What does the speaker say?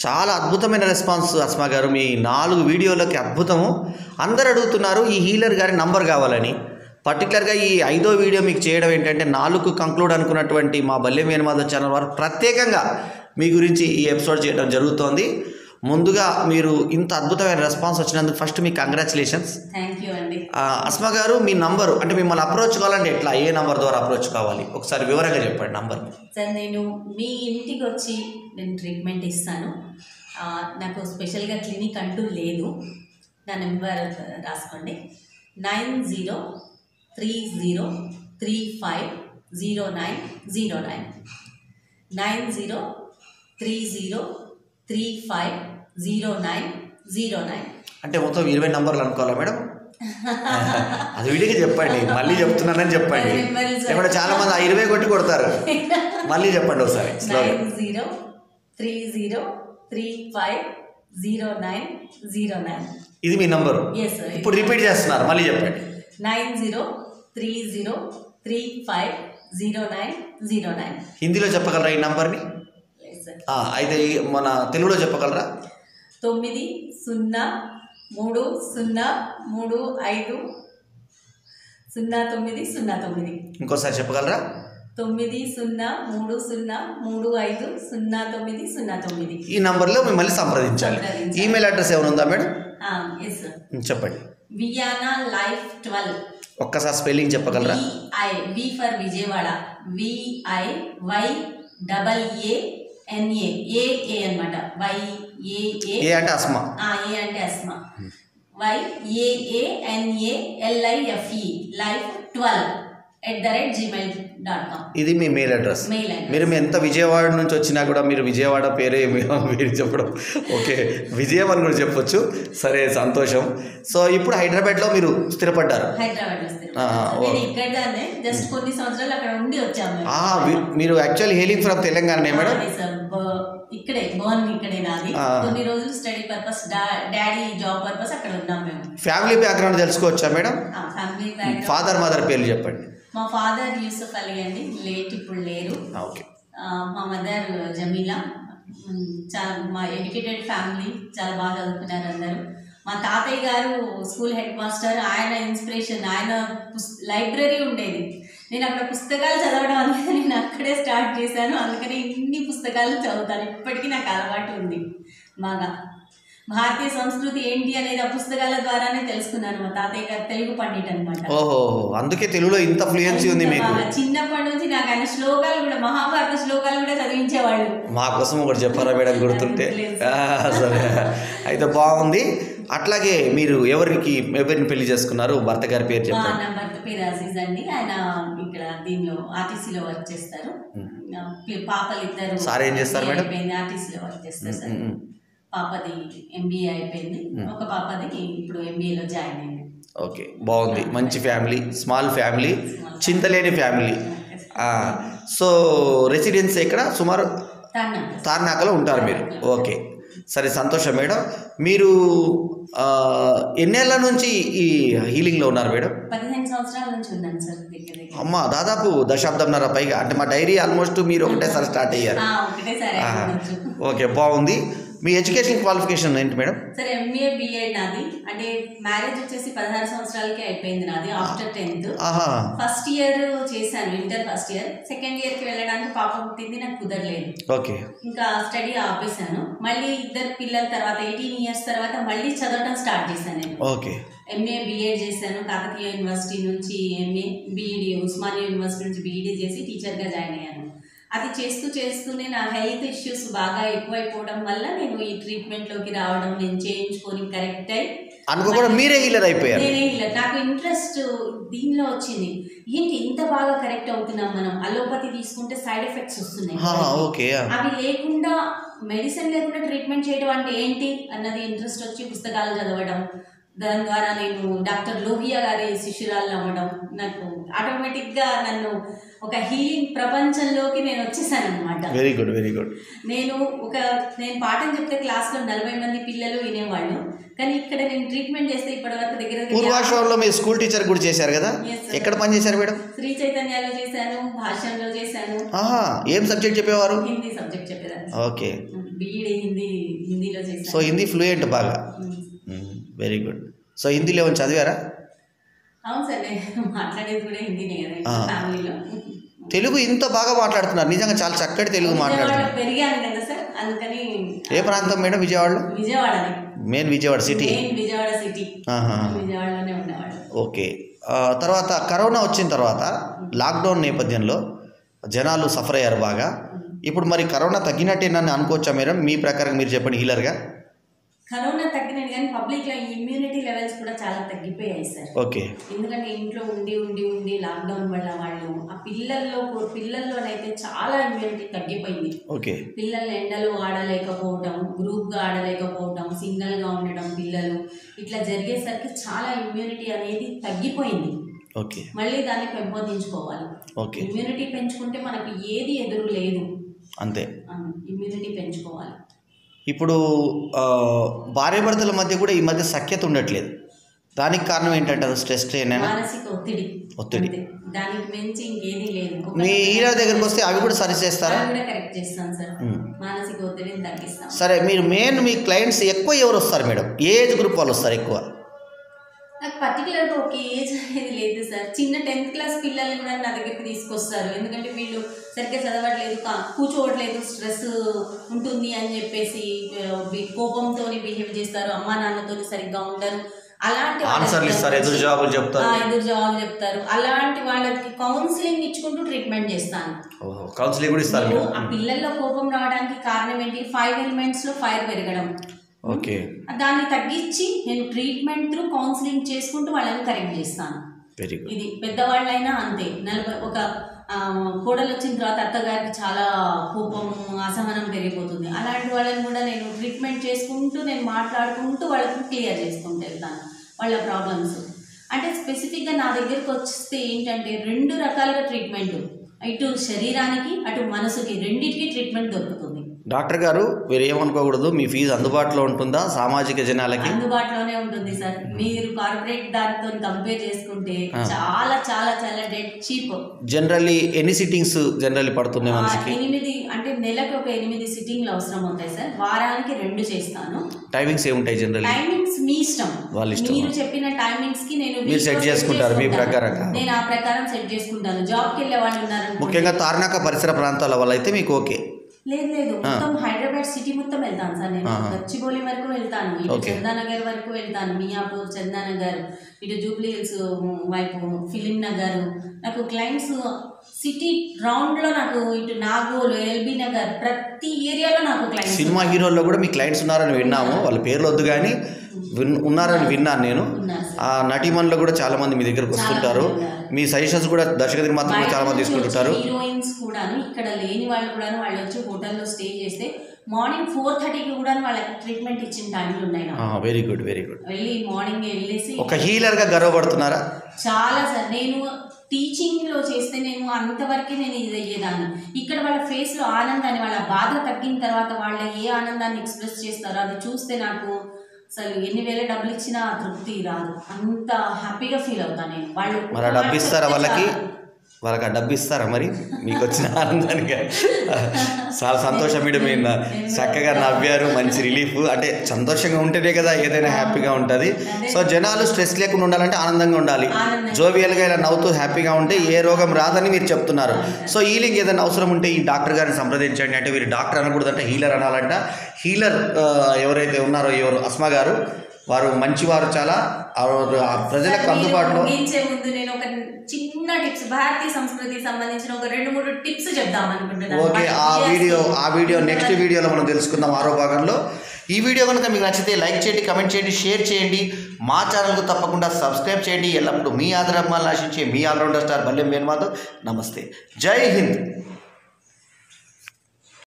చాలా అద్భుతమైన రెస్పాన్స్ అస్మా గారు మీ నాలుగు వీడియోలకి అద్భుతము అందరు అడుగుతున్నారు ఈ హీలర్ గారి నంబర్ కావాలని పర్టికులర్గా ఈ ఐదో వీడియో మీకు చేయడం ఏంటంటే నాలుగు కంక్లూడ్ అనుకున్నటువంటి మా బల్యం వేణుమాధవ్ ఛానల్ వారు ప్రత్యేకంగా మీ గురించి ఈ ఎపిసోడ్ చేయడం జరుగుతోంది ముందుగా మీరు ఇంత అద్భుతమైన రెస్పాన్స్ వచ్చినందుకు ఫస్ట్ మీకు కంగ్రాచులేషన్స్ థ్యాంక్ యూ అండి అస్మా గారు మీ నంబరు అంటే మిమ్మల్ని అప్రోచ్ కావాలంటే ఎట్లా ఏ నంబర్ ద్వారా అప్రోచ్ కావాలి ఒకసారి వివరంగా చెప్పండి నంబర్ సార్ నేను మీ ఇంటికి వచ్చి నేను ట్రీట్మెంట్ ఇస్తాను ఆ, నాకు స్పెషల్గా క్లినిక్ అంటూ లేదు నా నెంబర్ రాసుకోండి nine zero three zero three five zero nine zero nine nine zero three zero three five zero nine zero nine అంటే మొత్తం ఇరవై నంబర్లు అనుకోవాలా మేడం అది విడిగా చెప్పండి మళ్ళీ చెప్తున్నానని చెప్పండి పది నెంబర్లు సార్. లేకుంటే చాలా మంది ఆ ఇరవై కొట్టి కొడతారు మళ్ళీ చెప్పండి ఒకసారి స్లోగా nine zero three zero three five zero nine zero nine ఇది మీ నంబరు ఎస్ సార్ ఇప్పుడు రిపీట్ చేస్తున్నారు మళ్ళీ చెప్పండి nine zero three zero three five zero nine zero nine హిందీలో చెప్పగలరా ఈ నంబర్ని సార్ ఆ, అయితే ఈ మన తెలుగులో చెప్పగలరా తొమ్మిది సున్నా మూడు సున్నా మూడు ఐదు సున్నా తొమ్మిది సున్నా తొమ్మిది ఇంకోసారి చెప్పగలరా తొమ్మిది సున్నా మూడు సున్నా మూడు ఐదు సున్నా తొమ్మిది సున్నా తొమ్మిది ఈ నంబర్లో మిమ్మల్ని సంప్రదించాలి సంప్రదించాలి. ఈమెయిల్ అడ్రస్ ఏమైనా ఉందా మేడం ఎస్ సార్ చెప్పండి వియానా లైఫ్ ట్వెల్వ్ ఒక్కసారి స్పెల్లింగ్ చెప్పగలరా V I V for Vijayawada V I Y double A N A A A అనమాట వై ఏ ఏ ఏ అంటే అస్మా ఆ, ఏ అంటే Asma Y A A N A L I F E life twelve at the rate Gmail dot com ఇది మీ మెయిల్ అడ్రస్ మెయిల్ అడ్రస్ మీరు ఎంత విజయవాడ నుంచి వచ్చినా కూడా మీరు విజయవాడ పేరే మీ- మీరు చెప్పడం ఓకే విజయం అని కూడా చెప్పొచ్చు సరే సంతోషం సో ఇప్పుడు హైదరాబాద్లో మీరు స్థిరపడ్డారు హైదరాబాద్ లో స్థిరం. ఆ, ఓ. నేను ఇక్కడ దాన్నే జస్ట్ కొన్ని సంవత్సరాలు అక్కడ ఉండి వచ్చాము మేము. ఆ, వి- మీరు యాక్చువల్లీ హెయిలింగ్ ఫ్రమ్ తెలంగాణనే మేడం అదే సార్, బ- ఇక్కడే బోర్న్ ఇక్కడే నాది ఆ. కొన్ని రోజులు study purpose daddy job purpose అక్కడ ఉన్నాం మేము ఫ్యామిలీ బ్యాక్గ్రౌండ్ తెలుసుకోవచ్చా madam family back father mother పేర్లు చెప్పండి మా ఫాదర్ యూసఫ్ అలీ అండి లేట్ ఇప్పుడు లేరు ఆ, ఓకే ఆ, మా మదర్ జమీలా ఉమ్, చాలా మా ఎడ్యుకేటెడ్ ఫ్యామిలీ చాలా బాగా చదువుకున్నారు అందరూ మా తాతయ్య గారు స్కూల్ హెడ్ మాస్టర్ ఆయన ఇన్స్పిరేషన్ ఆయన పుస్- లైబ్రరీ ఉండేది నేను అక్కడ పుస్తకాలు చదవడం అనేది నేను అక్కడే స్టార్ట్ చేశాను అందుకని ఇన్ని పుస్తకాలు చదువుతాను ఇప్పటికీ నాకు అలవాటు ఉంది బాగా భారతీయ సంస్కృతి ఏంటి అనేది ఆ పుస్తకాల ద్వారానే తెలుసుకున్నాను మా తాతయ్య గారు తెలుగు పండిట్ అనమాట ఓహో అందుకే తెలుగులో ఇంత ఫ్లూయెన్సీ ఉంది మీకు బాగా చిన్నప్పటి నుంచి నాకు ఆయన శ్లోకాలు కూడా మహాభారత శ్లోకాలు కూడా చదివించేవాళ్ళు మా కోసం ఒకటి చెప్పారా మేడం గుర్తుంటే ఆ, సరే అయితే బాగుంది అట్లాగే మీరు ఎవరికి ఎవరిని పెళ్లి చేసుకున్నారు భర్త గారి పేరు మా చెప్పండి అన్న భర్త పేరు అజీజ్ అండి ఆయన ఇక్కడ దీనిలో ఆర్టీసీలో వర్క్ చేస్తారు ఆ, పి- పాపలు ఇద్దరు సార్ ఏం చేస్తారు మేడం? అయిపోయింది ఆర్టీసీలో వర్క్ చేస్తారు సార్ ఉమ్, ఉమ్. పాపది ఎంబీఏ అయిపోయింది ఒక పాపది ఇప్పుడు ఎంబీఏలో జాయిన్ అయింది ఓకే బాగుంది మంచి ఫ్యామిలీ స్మాల్ ఫ్యామిలీ చింతలేని ఫ్యామిలీ ఆ, సో రెసిడెన్స్ ఎక్కడ సుమారు తన తార్నాకలో ఉంటారు మీరు ఓకే సరే సంతోషం మేడం మీరు ఆ, ఎన్నేళ్ల నుంచి ఈ హీలింగ్లో ఉన్నారు మేడం పదిహేను సంవత్సరాల నుంచి ఉన్నాను సార్ దగ్గర దగ్గర అమ్మ దాదాపు దశాబ్దంన్నర పైగా అంటే మా డైరీ ఆల్మోస్ట్ మీరు ఒకటేసారి స్టార్ట్ అయ్యారు ఆ, ఒకటేసారి ఆ, అయిపోవచ్చు. ఓకే బాగుంది మీ ఎడ్యుకేషన్ క్వాలిఫికేషన్ ఏంటి మేడం సరే ఎంబీఏ బిఎడ్ నాది అంటే మ్యారేజ్ వచ్చేసి పదహారు సంవత్సరాలకి అయిపోయింది నాది ఆఫ్టర్ టెన్త్ ఆహా ఫస్ట్ ఇయర్ చేశాను inter first year second year కి వెళ్ళడానికి పాప పుట్టింది నాకు కుదరలేదు ఓకే ఇంకా స్టడీ ఆపేశాను మళ్ళీ ఇద్దరు పిల్లల తర్వాత ఎయిటీన్ ఇయర్స్ తర్వాత మళ్ళీ చదవడం స్టార్ట్ చేశాను నేను ఓకే ఎంఏ బిఎడ్ చేశాను కాకతీయ యూనివర్సిటీ నుంచి ఎంఏ బీఈడి ఉస్మానియా యూనివర్సిటీ నుంచి బీఈడి చేసి టీచర్గా జాయిన్ అయ్యాను అది చేస్తూ చేస్తూనే నా హెల్త్ ఇష్యూస్ బాగా ఎక్కువైపోవడం వల్ల నేను ఈ ట్రీట్మెంట్లోకి రావడం నేను చేయించుకొని కరెక్ట్ అయి అనుకోకుండా మీరే హీలర్ అయిపోయారు నేనే ఇలా నాకు ఇంట్రెస్ట్ దీనిలో వచ్చింది ఏంటి ఇంత బాగా కరెక్ట్ అవుతున్నాం మనం అలోపతి తీసుకుంటే సైడ్ ఎఫెక్ట్స్ వస్తున్నాయి ఆహా, ఓకే అవి లేకుండా మెడిసిన్ లేకుండా ట్రీట్మెంట్ చేయడం అంటే ఏంటి అన్నది ఇంట్రెస్ట్ వచ్చి పుస్తకాలు చదవడం దాని ద్వారా నేను డాక్టర్ లోహియా గారి శిష్యురాలు అవ్వడం నాకు ఆటోమేటిక్గా నన్ను ఒక హీలింగ్ ప్రపంచంలోకి నేను వచ్చేసాను అనమాట వెరీ గుడ్ వెరీ గుడ్ నేను ఒక నేను పాఠం చెప్తే క్లాస్లో నలభై మంది పిల్లలు వినేవాళ్ళు కానీ ఇక్కడ నేను ట్రీట్మెంట్ చేస్తే ఇప్పటి వరకు దగ్గర దగ్గర పూర్వాశ్రమంలో మీరు స్కూల్ టీచర్ కూడా చేశారు కదా Yes, sir. ఎక్కడ పని చేశారు మేడం శ్రీ చైతన్యాలో చేశాను భాష్యంలో చేశాను ఆహా ఏం సబ్జెక్ట్ చెప్పేవారు హిందీ సబ్జెక్ట్ చెప్పేదాన్ని ఓకే ఉమ్. బీఈడి హిందీ హిందీలో సో చేశాను హిందీ ఫ్లూయెంట్ బాగా ఉమ్. వెరీ గుడ్ సో హిందీలో ఏమైనా చదివారా అవును సార్ నేను మాట్లాడేది కూడా హిందీనే కదా ఆ. ఫ్యామిలీలో తెలుగు ఇంత బాగా మాట్లాడుతున్నారు నిజంగా చాలా చక్కటి తెలుగు మాట్లాడుతున్నారు విజయవాడ పెరిగాను కదా సార్ అందుకని ఏ ప్రాంతం మేడం విజయవాడలో విజయవాడని main Vijayawada city main Vijayawada city ఆహా. విజయవాడలోనే ఉండేవాడు ఓకే ఆ, తర్వాత కరోనా వచ్చిన తర్వాత లాక్డౌన్ నేపథ్యంలో జనాలు సఫర్ అయ్యారు బాగా ఇప్పుడు మరి కరోనా తగ్గినట్టేనని అనుకోవచ్చా మేడం మీ ప్రకారం మీరు చెప్పండి హీలర్గా కరోనా తగ్గినట్టు కానీ పబ్లిక్ లో ఇమ్యూనిటీ లెవెల్స్ కూడా చాలా తగ్గిపోయాయి సార్ ఓకే ఎందుకంటే ఇంట్లో ఉండి ఉండి ఉండి లాక్డౌన్ వల్ల వాళ్ళు ఆ పిల్లల్లో పిల్లల్లోనైతే చాలా ఇమ్యూనిటీ తగ్గిపోయింది ఓకే పిల్లల్ని ఎండలో ఆడలేకపోవడం గ్రూప్గా ఆడలేకపోవడం సింగిల్గా ఉండడం పిల్లలు ఇట్లా జరిగేసరికి చాలా ఇమ్యూనిటీ అనేది తగ్గిపోయింది ఓకే మళ్ళీ దాన్ని పెంపొందించుకోవాలి ఓకే ఇమ్యూనిటీ పెంచుకుంటే మనకు ఏది ఎదురు లేదు అంతే ఇమ్యూనిటీ పెంచుకోవాలి ఇప్పుడు ఆ, భార్యాభర్తల మధ్య కూడా ఈ మధ్య సఖ్యత ఉండట్లేదు దానికి కారణం ఏంటంటారు స్ట్రెస్ ఏమైనా మానసిక ఒత్తిడి ఒత్తిడి. అంతే. దానికి మించి ఇంకేది లేదు ఒక- మీ హీలర్ దగ్గరికి వస్తే అవి కూడా సరి చేస్తారా అవి కూడా కరెక్ట్ చేస్తాను సార్ మ్మ్. మానసిక ఒత్తిడిని తగ్గిస్తాం సరే మీరు మెయిన్ మీ క్లయింట్స్ ఎక్కువ ఎవరు వస్తారు మేడం ఏ ఏజ్ గ్రూప్ వాళ్ళు వస్తారు ఎక్కువ నాకు పర్టికులర్గా ఒక ఏజ్ అనేది లేదు సార్ చిన్న టెన్త్ క్లాస్ పిల్లల్ని కూడా నా దగ్గరికి తీసుకొస్తారు ఎందుకంటే వీళ్ళు సరిగ్గా చదవట్లేదు కా- కూర్చోవట్లేదు స్ట్రెస్ ఉంటుంది అని చెప్పేసి ఆ, వీ- కోపంతో బిహేవ్ చేస్తారు అమ్మా నాన్నతో సరిగ్గా ఉండరు అలాంటి వాళ్ళకి ఆన్సర్లు ఇస్తారు ఎదురు జవాబులు ఆ, చెప్తారు ఎదురు జవాబులు చెప్తారు అలాంటి వాళ్ళకి కౌన్సిలింగ్ ఇచ్చుకుంటూ ట్రీట్మెంట్ చేస్తాను ఓహో కౌన్సిలింగ్ కూడా ఇస్తారు నేను మేడం ఆ పిల్లల్లో కోపం రావడానికి కారణం ఏంటి ఫైవ్ ఎలిమెంట్స్ లో ఫైర్ పెరగడం ఓకే దాన్ని తగ్గించి నేను ట్రీట్మెంట్ త్రూ కౌన్సిలింగ్ చేసుకుంటూ వాళ్ళని కరెక్ట్ చేస్తాను వెరీ గుడ్ ఇది పెద్దవాళ్ళైనా అంతే నలభై ఒక ఆ, కోడలు వచ్చిన తర్వాత అత్తగారికి చాలా కోపం అసహనం పెరిగిపోతుంది అలాంటి వాళ్ళని కూడా నేను ట్రీట్మెంట్ చేసుకుంటూ నేను మాట్లాడుకుంటూ వాళ్ళకి క్లియర్ చేసుకుంటూ వెళ్తాను వాళ్ళ ప్రాబ్లమ్స్ అంటే స్పెసిఫిక్గా నా దగ్గరికి వస్తే ఏంటంటే రెండు రకాలుగా ట్రీట్మెంట్ ఇటు శరీరానికి అటు మనసుకి రెండింటికి ట్రీట్మెంట్ దొరుకుతుంది డాక్టర్ గారు మీరు ఏమనుకోకూడదు మీ ఫీజు అందుబాటులో ఉంటుందా సామాజిక జనాలకి అందుబాటులోనే ఉంటుంది సార్ మీరు కార్పొరేట్ దానితో కంపేర్ చేసుకుంటే ఆ. చాలా చాలా చాలా డెడ్ చీప్ జనరల్లీ ఎన్ని సిట్టింగ్స్ జనరల్లీ పడుతున్నాయి మనిషికి ఎనిమిది అంటే నెలకు ఒక ఎనిమిది సిట్టింగ్లు అవసరం అవుతాయి సార్ వారానికి రెండు చేస్తాను టైమింగ్స్ ఏముంటాయి జనరల్లీ టైమింగ్స్ మీ ఇష్టం వాళ్ళ ఇష్టం. మీరు చెప్పిన టైమింగ్స్ కి నేను మీరు వీటిలో set చేసుకుంటారు, మీ చేసుకుంటాను. ప్రకారంగా. నేను ఆ ప్రకారం సెట్ చేసుకుంటాను జాబ్ కి వెళ్ళే వాళ్ళు ఉన్నారు ముఖ్యంగా తార్నాక పరిసర ప్రాంతాల వల్ల అయితే మీకు ఓకే లేదు లేదు మొత్తం హైదరాబాద్ సిటీ మొత్తం వెళ్తాను సార్ నేను ఆహా. గచ్చిబౌలి వరకు వెళ్తాను ఇటు Okay. చందానగర్ వరకు వెళ్తాను మియాపూర్ చందానగర్ ఇటు జూబ్లీ హిల్స్ వైపు ఫిలిం నగర్ నాకు క్లయింట్స్ సిటీ రౌండ్ లో నాకు ఇటు నాగోలు ఎల్బీ నగర్ ప్రతి ఏరియాలో నాకు క్లయింట్స్ సినిమా హీరోల్లో కూడా మీ క్లయింట్స్ ఉన్నారని విన్నాము వాళ్ళ పేర్లు వద్దు కానీ విన్ ఉన్నారని విన్నాను నేను ఉన్నారు సార్. ఆ నటీమణులు కూడా చాలా మంది మీ దగ్గరకు వస్తుంటారు మంది ఉన్నారు. మీ సజెషన్స్ కూడా దర్శకది మాత్రం కూడా చాలా మంది బయట నుంచి తీసుకుంటుంటారు వచ్చే హీరోయిన్స్ కూడాను ఇక్కడ లేని వాళ్ళు కూడాను వాళ్ళు వచ్చి హోటల్లో స్టే చేస్తే మార్నింగ్ ఫోర్ థర్టీకి కూడా వాళ్ళకి ట్రీట్మెంట్ ఇచ్చిన టైంలు ఉన్నాయి నాకు వెరీ గుడ్ వెరీ గుడ్ వెళ్ళి మార్నింగ్ వెళ్ళేసి ఒక హీలర్గా గర్వపడుతున్నారా చాలా సార్ నేను టీచింగ్ లో చేస్తే నేను అంతవరకే నేను ఇది అయ్యేదాన్ని ఇక్కడ వాళ్ళ ఫేస్ లో ఆనందాన్ని వాళ్ళ బాధ తగ్గిన తర్వాత వాళ్ళ ఏ ఆనందాన్ని ఎక్స్ప్రెస్ చేస్తారో అది చూస్తే నాకు అసలు ఎన్ని వేల డబ్బులు ఇచ్చినా ఆ తృప్తి రాదు అంత హ్యాపీగా ఫీల్ అవుతాను నేను వాళ్ళు మరి ఆ డబ్బు ఇస్తారా వాళ్ళకి వాళ్ళకి ఆ డబ్బు ఇస్తారా మరి మీకు వచ్చిన ఆనందానికి చాలా సంతోషం మేడం మీరు చక్కగా నవ్వారు మంచి రిలీఫ్ అంటే సంతోషంగా ఉంటేనే కదా ఏదైనా హ్యాపీగా ఉంటుంది సో జనాలు స్ట్రెస్ లేకుండా ఉండాలంటే ఆనందంగా ఉండాలి ఆనందంగా. జోవియల్గా ఇలా నవ్వుతూ హ్యాపీగా ఉంటే ఏ రోగం రాదని మీరు చెప్తున్నారు సో హీలింగ్ ఏదైనా అవసరం ఉంటే ఈ డాక్టర్ గారిని సంప్రదించండి అంటే వీరు డాక్టర్ అనకూడదంటే హీలర్ అనాలంట హీలర్ ఆ, ఎవరైతే ఉన్నారో ఎవరు అస్మా గారు వారు మంచివారు చాలా ఆ ఆ ప్రజలకు సార్, మీరు అందుబాటులో ముగించే ముందు నేను ఒక చిన్న టిప్స్ భారతీయ సంస్కృతికి సంబంధించిన ఒక రెండు మూడు టిప్స్ చెప్దాం అనుకుంటున్నాను ఓకే ఆ Yes. వీడియో ఆ వీడియో నెక్స్ట్ వీడియోలో మనం తెలుసుకుందాం ఆరో భాగంలో ఈ వీడియో కనుక మీకు నచ్చితే లైక్ చేయండి కమెంట్ చేయండి షేర్ చేయండి మా ఛానల్కు తప్పకుండా సబ్స్క్రైబ్ చేయండి ఎల్లప్పుడూ మీ ఆదరణ ఆశించే మీ ఆల్రౌండర్ స్టార్ బల్లెం వేణుమాధవ్ నమస్తే జై హింద్